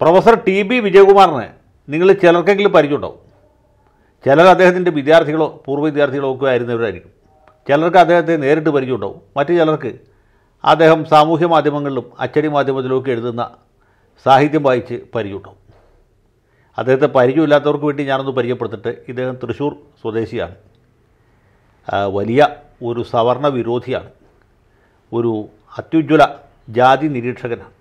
Professor T B വിജയകുമാറിനെ നിങ്ങൾ ചിലർക്കെങ്കിലും പരിചയമുണ്ടാവും ചിലർ അദ്ദേഹത്തിൻ്റെ വിദ്യാർത്ഥികളോ പൂർവ്വ വിദ്യാർത്ഥികളോ ഒക്കെ ആയിരുന്നവരായിരിക്കും ചിലർക്ക് അദ്ദേഹത്തെ നേരിട്ട് പരിചയമുണ്ടാവും മറ്റു ചിലർക്ക് അദ്ദേഹം സാമൂഹ്യ മാധ്യമങ്ങളിലും അച്ചടി മാധ്യമത്തിലും ഒക്കെ എഴുതുന്ന സാഹിത്യം വായിച്ച് പരിചയമുണ്ടാവും അദ്ദേഹത്തെ പരിചയമില്ലാത്തവർക്ക് വേണ്ടി ഞാനൊന്ന് പരിചയപ്പെടുത്തിട്ട് ഇദ്ദേഹം തൃശ്ശൂർ സ്വദേശിയാണ് ആ, വലിയ ഒരു സവർണ വിരോധിയാണ് ഒരു അത്യുജ്വല ജാതി നിരീക്ഷകനാണ്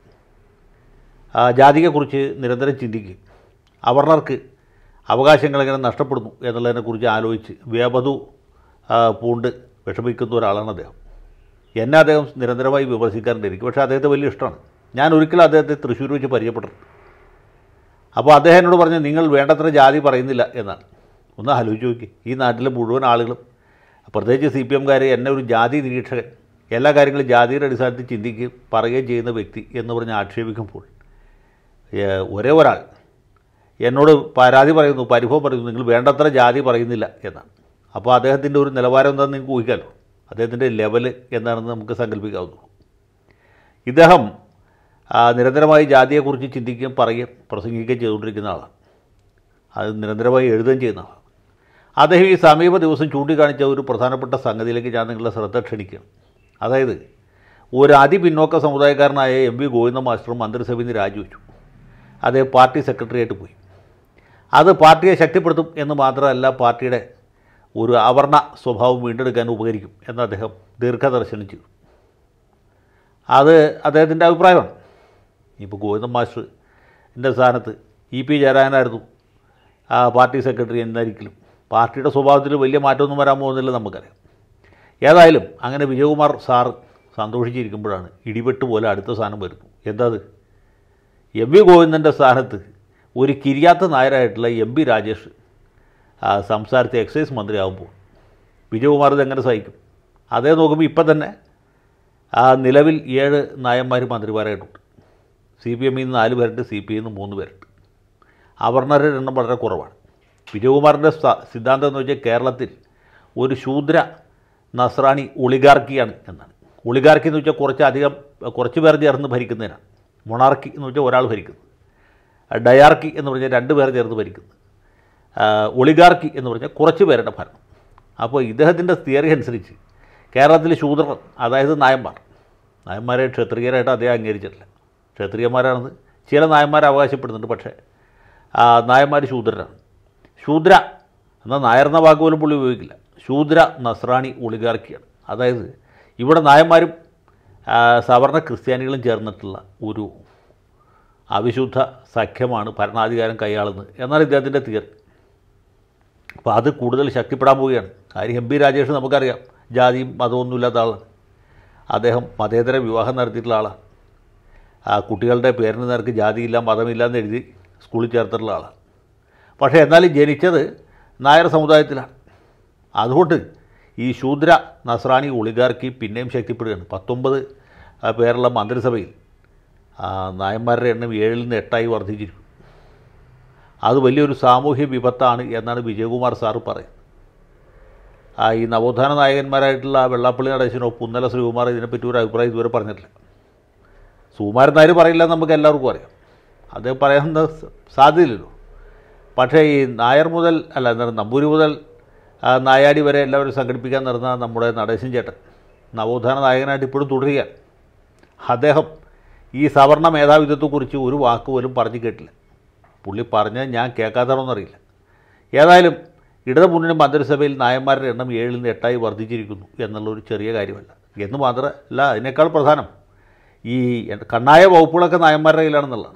ആ, ജാതിയെക്കുറിച്ച് നിരന്തരം ചിന്തിക്കുകയും അവർണർക്ക് അവകാശങ്ങൾ എങ്ങനെ നഷ്ടപ്പെടുന്നു എന്നുള്ളതിനെക്കുറിച്ച് ആലോചിച്ച് വ്യാപതു ആ, പൂണ്ട് വിഷമിക്കുന്ന ഒരാളാണ് അദ്ദേഹം എന്നെ അദ്ദേഹം നിരന്തരമായി വിമർശിക്കാറുണ്ട് എനിക്ക് പക്ഷേ അദ്ദേഹത്തെ വലിയ ഇഷ്ടമാണ് ഞാൻ ഒരിക്കലും അദ്ദേഹത്തെ തൃശ്ശൂർ വെച്ച് പരിചയപ്പെട്ടിട്ടുണ്ട് അപ്പോൾ അദ്ദേഹം എന്നോട് പറഞ്ഞു നിങ്ങൾ വേണ്ടത്ര ജാതി പറയുന്നില്ല എന്നാണ് ഒന്ന് ആലോചിച്ച് നോക്കി ഈ നാട്ടിലെ മുഴുവൻ ആളുകളും പ്രത്യേകിച്ച് സി പി എംകാർ എന്നെ ഒരു ജാതി നിരീക്ഷകൻ എല്ലാ കാര്യങ്ങളും ജാതിയുടെ അടിസ്ഥാനത്തിൽ ചിന്തിക്കുകയും പറയുകയും ചെയ്യുന്ന വ്യക്തി എന്ന് പറഞ്ഞ് ആക്ഷേപിക്കുമ്പോൾ ഏഹ്, ഒരേ ഒരാൾ എന്നോട് പരാതി പറയുന്നു പരിഭവം പറയുന്നു നിങ്ങൾ വേണ്ടത്ര ജാതി പറയുന്നില്ല എന്നാണ് അപ്പോൾ അദ്ദേഹത്തിൻ്റെ ഒരു നിലവാരം എന്താണെന്ന് നിങ്ങൾക്ക് ഊഹിക്കാമല്ലോ അദ്ദേഹത്തിൻ്റെ ലെവല് എന്താണെന്ന് നമുക്ക് സങ്കല്പിക്കാവുന്നു ഇദ്ദേഹം ആ, നിരന്തരമായി ജാതിയെക്കുറിച്ച് ചിന്തിക്കുകയും പറയുകയും പ്രസംഗിക്കുകയും ചെയ്തുകൊണ്ടിരിക്കുന്ന ആളാണ് അത് നിരന്തരമായി എഴുതുകയും ചെയ്യുന്ന ആളാണ് അദ്ദേഹം ഈ സമീപ ദിവസം ചൂണ്ടിക്കാണിച്ച ഒരു പ്രധാനപ്പെട്ട സംഗതിയിലേക്ക് ഞാൻ നിങ്ങളുടെ ശ്രദ്ധ ക്ഷണിക്കുകയാണ് അതായത് ഒരു അതിപിന്നോക്ക സമുദായക്കാരനായ എം വി ഗോവിന്ദ മാസ്റ്ററും മന്ത്രിസഭയിൽ നിന്ന് രാജിവെച്ചു അദ്ദേഹം പാർട്ടി സെക്രട്ടറിയായിട്ട് പോയി അത് പാർട്ടിയെ ശക്തിപ്പെടുത്തും എന്ന് മാത്രമല്ല പാർട്ടിയുടെ ഒരു അവർണ സ്വഭാവം വീണ്ടെടുക്കാൻ ഉപകരിക്കും എന്ന് അദ്ദേഹം ദീർഘദർശനം ചെയ്തു അത് അദ്ദേഹത്തിൻ്റെ അഭിപ്രായമാണ് ഇപ്പോൾ ഗോവിന്ദൻ മാസ്റ്റർ എൻ്റെ സ്ഥാനത്ത് ഇ പി ജയരാജനായിരുന്നു ആ പാർട്ടി സെക്രട്ടറി എന്നായിരിക്കലും പാർട്ടിയുടെ സ്വഭാവത്തിൽ വലിയ മാറ്റമൊന്നും വരാൻ പോകുന്നില്ല നമുക്കറിയാം ഏതായാലും അങ്ങനെ വിജയകുമാർ സാർ സന്തോഷിച്ചിരിക്കുമ്പോഴാണ് ഇടിവെട്ട് പോലെ അടുത്ത സ്ഥാനം വരുന്നു എന്താ അത് എം വി ഗോവിന്ദൻ്റെ സ്ഥാനത്ത് ഒരു കിരിയാത്ത നായരായിട്ടുള്ള എം പി രാജേഷ് ആ, സംസ്ഥാനത്തെ എക്സൈസ് മന്ത്രിയാകുമ്പോൾ വിജയകുമാർ ഇതെങ്ങനെ സഹിക്കും അതേ നോക്കുമ്പോൾ ഇപ്പം തന്നെ ആ നിലവിൽ ഏഴ് നായന്മാർ മന്ത്രിമാരായിട്ടുണ്ട് സി പി എമ്മിൽ നിന്ന് നാല് പേരുണ്ട് സി പി ഐയിൽ നിന്ന് മൂന്ന് പേരുണ്ട് അവർണരുടെ എണ്ണം വളരെ കുറവാണ് വിജയകുമാറിൻ്റെ സ- സിദ്ധാന്തം എന്ന് വെച്ചാൽ കേരളത്തിൽ ഒരു ശൂദ്ര നസ്രാണി ഒളിഗാർക്കിയാണ് എന്നാണ് ഒളിഗാർക്കി എന്ന് വെച്ചാൽ കുറച്ചധികം കുറച്ച് പേർ ചേർന്ന് ഭരിക്കുന്നതിനാണ് മൊണാർക്കി എന്ന് വെച്ചാൽ ഒരാൾ ഭരിക്കുന്നു ഡയാർക്കി എന്ന് പറഞ്ഞാൽ രണ്ട് പേർ ചേർന്ന് ഭരിക്കുന്നു ആ, ഒളിഗാർക്കി എന്ന് പറഞ്ഞാൽ കുറച്ച് പേരുടെ ഭരണം അപ്പോൾ ഇദ്ദേഹത്തിൻ്റെ തിയറി അനുസരിച്ച് കേരളത്തിലെ ശൂദ്രർ അതായത് നായന്മാർ നായന്മാരെ ക്ഷത്രിയരായിട്ട് അദ്ദേഹം അംഗീകരിച്ചിട്ടില്ല ക്ഷത്രിയന്മാരാണെന്ന് ചില നായന്മാർ അവകാശപ്പെടുന്നുണ്ട് പക്ഷേ ആ, നായന്മാർ ശൂദ്രരാണ് ശൂദ്ര എന്നാൽ നായർ എന്ന വാക്ക് പോലും പുള്ളി ഉപയോഗിക്കില്ല ശൂദ്ര നസ്രാണി ഒളിഗാർക്കിയാണ് അതായത് ഇവിടെ നായന്മാരും ആ, സവർണ ക്രിസ്ത്യാനികളും ചേർന്നിട്ടുള്ള ഒരു അവിശുദ്ധ സഖ്യമാണ് ഭരണാധികാരം കൈയാളുന്നത് എന്നാണ് ഇദ്ദേഹത്തിൻ്റെ തിയറി അപ്പോൾ അത് കൂടുതൽ ശക്തിപ്പെടാൻ പോവുകയാണ് കാര്യം എം പി രാജേഷ് നമുക്കറിയാം ജാതിയും മതമൊന്നും ഇല്ലാത്ത ആളാണ് അദ്ദേഹം മതേതര വിവാഹം നടത്തിയിട്ടുള്ള ആളാണ് ആ കുട്ടികളുടെ പേരിന് നേർക്ക് ജാതിയില്ല മതമില്ല എന്ന് എഴുതി സ്കൂളിൽ ചേർത്തിട്ടുള്ള ആളാണ് പക്ഷേ എന്നാലും ജനിച്ചത് നായർ സമുദായത്തിലാണ് അതുകൊണ്ട് ഈ ശൂദ്ര നസ്രാണി ഒളിഗാർക്കി പിന്നെയും ശക്തിപ്പെടുകയാണ് പത്തൊമ്പത് ആ, പേരുള്ള മന്ത്രിസഭയിൽ ആ, നായന്മാരുടെ എണ്ണം ഏഴിൽ നിന്ന് എട്ടായി വർദ്ധിച്ചിരിക്കും അത് വലിയൊരു സാമൂഹ്യ വിപത്താണ് എന്നാണ് വിജയകുമാർ സാറ് പറയുന്നത് ആ ഈ നവോത്ഥാന നായകന്മാരായിട്ടുള്ള വെള്ളാപ്പള്ളി നടേശനോ പുന്നല ശ്രീകുമാർ ഇതിനെപ്പറ്റി ഒരു അഭിപ്രായം ഇതുവരെ പറഞ്ഞിട്ടില്ല സുകുമാരൻ നായർ പറയില്ല എന്ന് നമുക്ക് എല്ലാവർക്കും അറിയാം അദ്ദേഹം പറയാൻ സ- സാധ്യതയില്ലല്ലോ പക്ഷേ ഈ നായർ മുതൽ അല്ല എന്താണ് നമ്പൂരി മുതൽ ആ, നായാടി വരെ എല്ലാവരും സംഘടിപ്പിക്കാൻ നടന്ന നമ്മുടെ നടേശൻ ചേട്ടൻ നവോത്ഥാന നായകനായിട്ട് ഇപ്പോഴും തുടരുകയാണ് അദ്ദേഹം ഈ സവർണ മേധാവിത്വത്തെക്കുറിച്ച് ഒരു വാക്ക് പോലും പറഞ്ഞു കേട്ടില്ല പുള്ളി പറഞ്ഞത് ഞാൻ കേൾക്കാത്തതാണോന്നറിയില്ല ഏതായാലും ഇടതു മുന്നണി മന്ത്രിസഭയിൽ നായന്മാരുടെ എണ്ണം ഏഴിൽ നിന്ന് എട്ടായി വർദ്ധിച്ചിരിക്കുന്നു എന്നുള്ളൊരു ചെറിയ കാര്യമല്ല എന്ന് മാത്രമല്ല അതിനേക്കാൾ പ്രധാനം ഈ കണ്ണായ വകുപ്പുകളൊക്കെ നായന്മാരുടെ കയ്യിലാണെന്നുള്ളതാണ്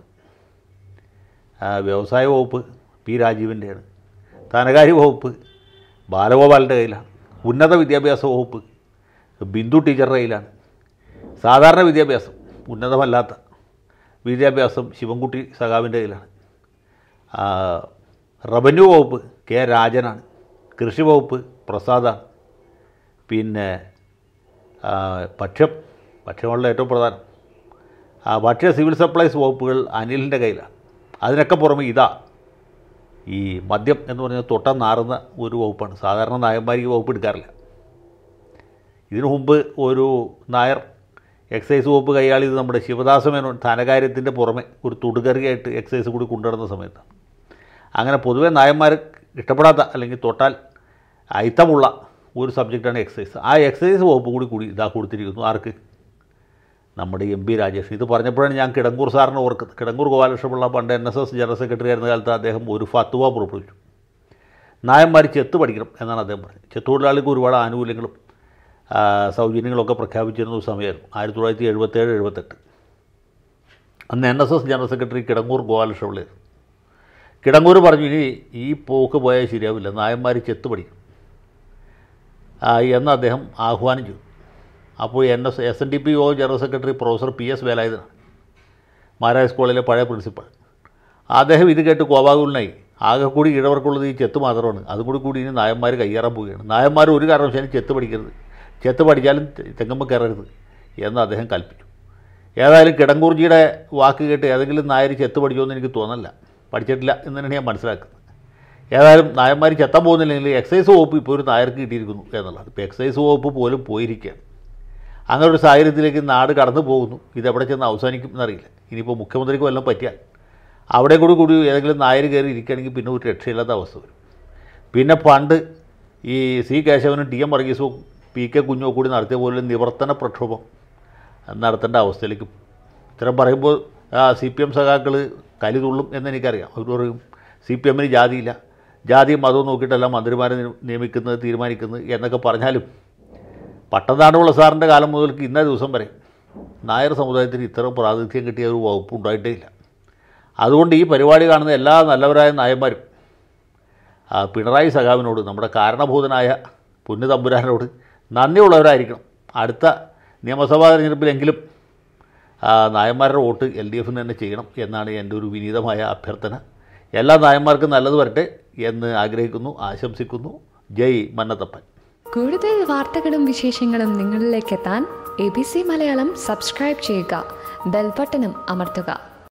ആ, വ്യവസായ വകുപ്പ് പി രാജീവിൻ്റെയാണ് ധനകാര്യ വകുപ്പ് ബാലഗോപാലിൻ്റെ കയ്യിലാണ് ഉന്നത വിദ്യാഭ്യാസ വകുപ്പ് ബിന്ദു ടീച്ചറുടെ കയ്യിലാണ് സാധാരണ വിദ്യാഭ്യാസം ഉന്നതമല്ലാത്ത വിദ്യാഭ്യാസം ശിവൻകുട്ടി സഖാവിൻ്റെ കയ്യിലാണ് ആ, റവന്യൂ വകുപ്പ് കെ രാജനാണ് കൃഷി വകുപ്പ് പ്രസാദാണ് പിന്നെ ആ, ഭക്ഷ്യം ഭക്ഷ്യമുള്ള ഏറ്റവും പ്രധാനം ആ, ഭക്ഷ്യ സിവിൽ സപ്ലൈസ് വകുപ്പുകൾ അനിലിൻ്റെ കയ്യിലാണ് അതിനൊക്കെ പുറമെ ഇതാ ഈ മദ്യം എന്ന് പറഞ്ഞാൽ തൊട്ട നാറുന്ന ഒരു വകുപ്പാണ് സാധാരണ നായന്മാർ ഈ വകുപ്പ് എടുക്കാറില്ല ഇതിനു മുമ്പ് ഒരു നായർ എക്സൈസ് വകുപ്പ് കൈയാളിയത് നമ്മുടെ ശിവദാസ മേനോൻ ധനകാര്യത്തിൻ്റെ പുറമെ ഒരു തുടുകറിയായിട്ട് എക്സൈസ് കൂടി കൊണ്ടുവരുന്ന സമയത്താണ് അങ്ങനെ പൊതുവേ നായന്മാർ ഇഷ്ടപ്പെടാത്ത അല്ലെങ്കിൽ തൊട്ടാൽ അയിത്തമുള്ള ഒരു സബ്ജക്റ്റാണ് എക്സൈസ് ആ എക്സൈസ് വകുപ്പ് കൂടി കൂടി ഇതാ കൊടുത്തിരിക്കുന്നു ആർക്ക് നമ്മുടെ എം പി രാജേഷ് ഇത് പറഞ്ഞപ്പോഴാണ് ഞാൻ കിടങ്ങൂർ സാറിനെ ഓർക്കുന്നത് കിടങ്ങൂർ ഗോപാലകൃഷ്ണപിള്ള പണ്ട് N S S general secretary ആയിരുന്ന കാലത്ത് അദ്ദേഹം ഒരു ഫത്വ പുറപ്പെടുവിച്ചു നായന്മാർ ചെത്ത് പഠിക്കണം എന്നാണ് അദ്ദേഹം പറഞ്ഞത് ചെത്തൊഴിലാളികൾക്ക് ഒരുപാട് ആനുകൂല്യങ്ങളും ആ, സൗജന്യങ്ങളൊക്കെ പ്രഖ്യാപിച്ചിരുന്ന ഒരു സമയമായിരുന്നു ആയിരത്തി തൊള്ളായിരത്തി എഴുപത്തേഴ് എഴുപത്തെട്ട് അന്ന് N S S general secretary കിടങ്ങൂർ ഗോപാലകൃഷ്ണപിള്ളയായിരുന്നു കിടങ്ങൂർ പറഞ്ഞു ഇനി ഈ പോക്ക് പോയാൽ ശരിയാവില്ല നായന്മാർ ചെത്ത് പഠിക്കണം ആ, എന്ന് അദ്ദേഹം ആഹ്വാനം ചെയ്തു അപ്പോൾ N S S N D P O general secretary professor P S വേലായുധനാണ് മഹാരാജ് സ്കൂളിലെ പഴയ പ്രിൻസിപ്പൾ അദ്ദേഹം ഇത് കേട്ട് കോപാകുലനായി ആകെ കൂടി ഇടവർക്കുള്ളത് ഈ ചെത്ത് മാത്രമാണ് അതും കൂടി കൂടി ഇനി നായന്മാർ കയ്യേറാൻ പോവുകയാണ് നായന്മാർ ഒരു കാരണവശാലും ചെത്ത് പഠിക്കരുത് ചെത്ത് പഠിച്ചാലും തെങ്ങുമ്പോൾ കയറരുത് എന്ന് അദ്ദേഹം കൽപ്പിച്ചു ഏതായാലും കിടങ്കൂർജിയുടെ വാക്ക് കേട്ട് ഏതെങ്കിലും നായർ ചെത്ത് പഠിക്കുമെന്ന് എനിക്ക് തോന്നല്ല പഠിച്ചിട്ടില്ല എന്ന് തന്നെയാണ് ഞാൻ മനസ്സിലാക്കുന്നത് ഏതായാലും നായന്മാർ ചെത്താൻ പോകുന്നില്ലെങ്കിൽ എക്സൈസ് വകുപ്പ് ഇപ്പോൾ ഒരു നായർക്ക് കിട്ടിയിരിക്കുന്നു എന്നുള്ളത് ഇപ്പോൾ എക്സൈസ് വകുപ്പ് പോലും പോയിരിക്കുകയാണ് അങ്ങനെ ഒരു സാഹചര്യത്തിലേക്ക് നാട് കടന്നു പോകുന്നു ഇതെവിടെ ചെന്ന് അവസാനിക്കും എന്നറിയില്ല ഇനിയിപ്പോൾ മുഖ്യമന്ത്രിക്ക് വല്ലതും പറ്റിയാൽ അവിടെ കൂടി കൂടി ഏതെങ്കിലും നായർ കയറി ഇരിക്കുകയാണെങ്കിൽ പിന്നെ ഒരു രക്ഷയില്ലാത്ത അവസ്ഥ വരും പിന്നെ പണ്ട് ഈ സി കേശവനും ടി എം വർഗീസും പി കെ കുഞ്ഞോ കൂടി നടത്തിയ പോലെ നിവർത്തന പ്രക്ഷോഭം നടത്തേണ്ട അവസ്ഥയിലേക്ക് പോകും. ഇത്തരം പറയുമ്പോൾ സി പി എം സഖാക്കൾ കലി തുള്ളും എന്നെനിക്കറിയാം അവർ പറയും സി പി എമ്മിന് ജാതിയില്ല ജാതിയും മതവും നോക്കിയിട്ടല്ല മന്ത്രിമാരെ നിയ- നിയമിക്കുന്നത് തീരുമാനിക്കുന്നത് എന്നൊക്കെ പറഞ്ഞാലും പട്ടനാടുള്ള സാറിൻ്റെ കാലം മുതൽക്ക് ഇന്ന ദിവസം വരെ നായർ സമുദായത്തിന് ഇത്ര പ്രാതിനിധ്യം കിട്ടിയ ഒരു വകുപ്പ് ഉണ്ടായിട്ടേ ഇല്ല അതുകൊണ്ട് ഈ പരിപാടി കാണുന്ന എല്ലാ നല്ലവരായ നായന്മാരും ആ പിണറായി സഖാവിനോട് നമ്മുടെ കാരണഭൂതനായ പൊന്നു തമ്പുരാനോട് നന്ദിയുള്ളവരായിരിക്കണം അടുത്ത നിയമസഭാ തെരഞ്ഞെടുപ്പിലെങ്കിലും ആ, നായന്മാരുടെ വോട്ട് എൽ ഡി എഫിന് തന്നെ ചെയ്യണം എന്നാണ് എൻ്റെ ഒരു വിനീതമായ അഭ്യർത്ഥന എല്ലാ നായന്മാർക്കും നല്ലത് വരട്ടെ എന്ന് ആഗ്രഹിക്കുന്നു ആശംസിക്കുന്നു ജയ് മന്നത്തപ്പൻ കൂടുതൽ വാർത്തകളും വിശേഷങ്ങളും നിങ്ങളിലേക്ക് എത്താൻ A B C Malayalam subscribe ചെയ്യുക ബെൽബട്ടനും അമർത്തുക